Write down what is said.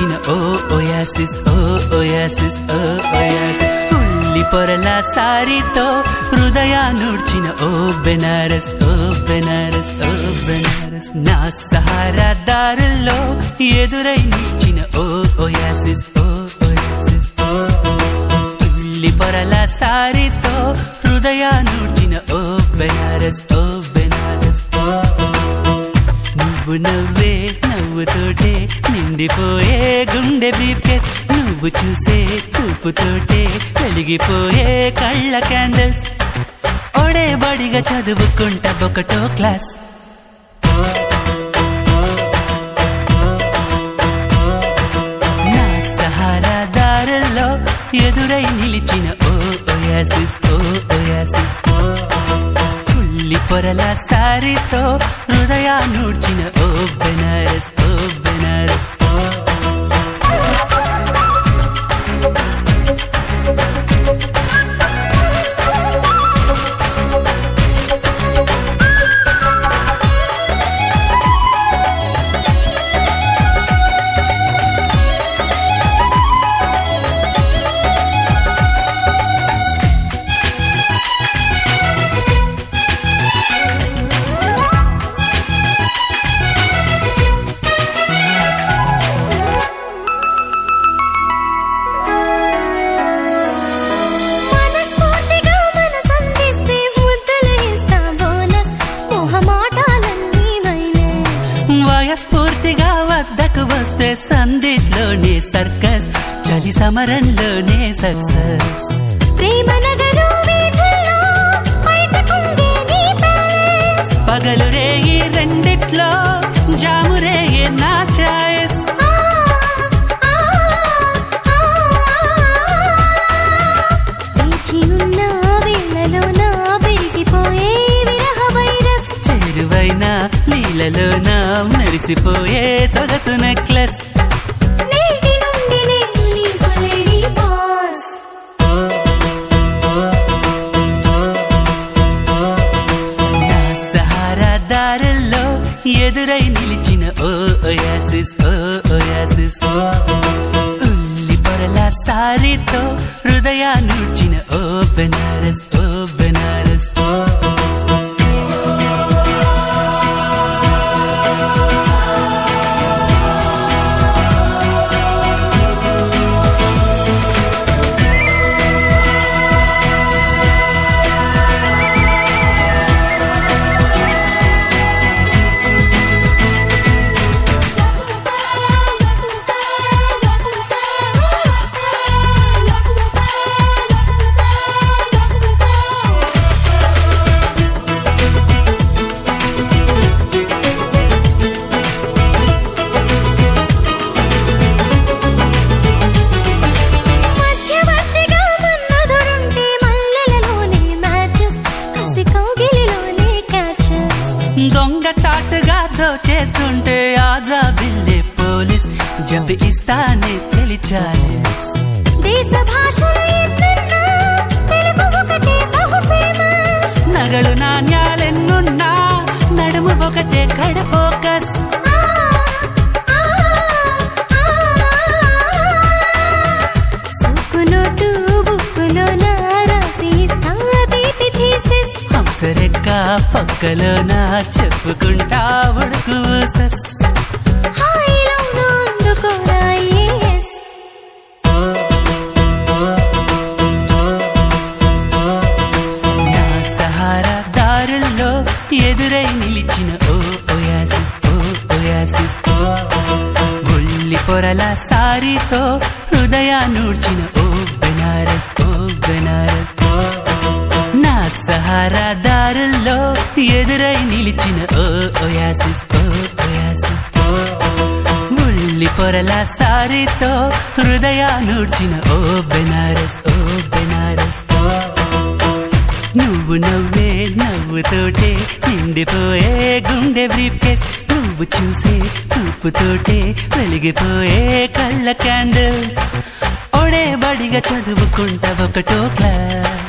నిలిచిన ఓ ఓయాసిస్ ఓ ఓయాసిస్ ఓ ఓయాసిస్ ఉల్లి పొరల సారితో హృదయాన్నుడ్చిన ఓ బెనారస్ ఓ బెనారస్ ఓ బెనారస్ నా సహారా దారుల్లో ఎదురై నిలిచిన ఓ ఓయాసిస్ ఓ ఓయాసిస్ ఉల్లి పొరల సారితో హృదయాన్నుడ్చిన ఓ బెనారస్ ఓ బెనారస్ నువ్వు నవ్వే నవ్వుతోటే నిండిపోయే గుండె బ్రీఫ్కేస్ నువ్వు చూసే చూపుతోటే వెలిగిపోయే కళ్ళ క్యాండిల్స్ ఒడే బడిగా చదువుకుంటా ఒకటో క్లాస్ నా సహారా దారుల్లో ఎదురై నిలిచిన ఓ ఓయాసిస్ ఓ ఓయాసిస్ పుల్లి పొరల సారితో హృదయాన్నుడ్చిన ఓ బెనారస్ ఓ బెనారస్ మనస్ఫూర్తిగా మనసందిస్తే ముద్దలు ఇస్తా బోనస్ మొహమాటాలన్నీ మైనస్ వయస్ఫూర్తిగా వద్దకు వస్తే సందిట్లోనే సర్కస్ చలి సమరంలోనే సక్సెస్ ప్రేమ నగరు వీధుల్లో బయటకుందే నీ ప్యాలెస్ పగలు రేయి రెండిట్లో జాము రేయి నా చాయిస్ ఆ, ఆ, ఆ, వేచి ఉన్న వేళలో నా పెరిగిపోయే విరహ వైరస్ చేరువైన లీలలోన మెరిసిపోయే సొగసు నెక్లెస్ నేటి నుండి నేను నీకు లేడీ బాస్ నా సహారా దారుల్లో ఎదురై నిలిచిన ఓ ఓయాసిస్ ఓ ఓయాసిస్ ఉల్లి పొరల సారితో హృదయాన్నుడ్చిన ఓ బెనారస్ ఓ బెనారస్ మధ్యవర్తిగా మన్మధుడుంటే మల్లెలలోనే మ్యాచెస్ కసి కౌగిలిలోనే క్యాచెస్ దొంగ చాటుగా దోచేస్తుంటే ఆజా బిల్లే పోలీస్ జంపి ఇస్తానే తెలిచాలిస్ దేశ భాషలు ఎన్నున్నా తెలుగు ఒకటే బహు ఫేమస్ నగలు నాణ్యాలెన్నున్నా నడుము ఒకటే కడ ఫోకస్ సుక్కు నోటు బుక్కులో నా రాసి ఇస్తా తీపి థీసిస్ హంసరెక్క పక్కలో నా చెప్పుకుంటా ఉడుకు సస్ హాయిలో అందుకోరా yes నా సహారా దారుల్లో ఎదురై నిలిచిన ఓ ఓయాసిస్ ఓ ఓయాసిస్ ఉల్లి పొరల సారితో హృదయాన్నుడ్చిన ఓ బెనారస్ ఓ బెనారస్ నా సహారా దారుల్లో ఎదురై నిలిచిన ఓ ఓయాసిస్ ఓ ఓయాసిస్ ఉల్లి పొరల సారితో హృదయాన్నుడ్చిన ఓ బెనారస్ ఓ బెనారస్ నువ్వు నవ్వే నవ్వుతోటే నిండిపోయే గుండె బ్రీఫ్ కేస్ నువ్వు చూసే చూపుతోటే వెలిగిపోయే కళ్ళ క్యాండిల్స్ ఒడే బడిగా చదువుకుంటా ఒకటో క్లాస్